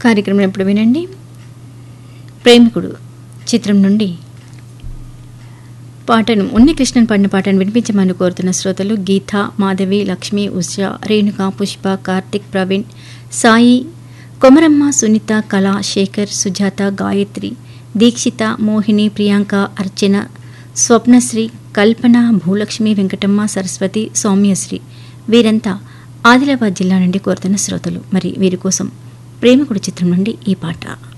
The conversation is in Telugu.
కార్యక్రమం ఎప్పుడు వినండి ప్రేమికుడు చిత్రం నుండి పాటను ఉన్ని కృష్ణన్ పాడిన పాటను వినిపించమని కోరుతున్న శ్రోతలు గీత మాధవి లక్ష్మి ఉష రేణుక పుష్ప కార్తిక్ ప్రవీణ్ సాయి కొమరమ్మ సునీత కళ శేఖర్ సుజాత గాయత్రి దీక్షిత మోహిని ప్రియాంక అర్చన స్వప్నశ్రీ కల్పన భూలక్ష్మి వెంకటమ్మ సరస్వతి సౌమ్యశ్రీ వీరంతా ఆదిలాబాద్ జిల్లా నుండి కోరుతున్న శ్రోతలు మరి వీరి కోసం ప్రేమికుడు చిత్రం నుండి ఈ పాట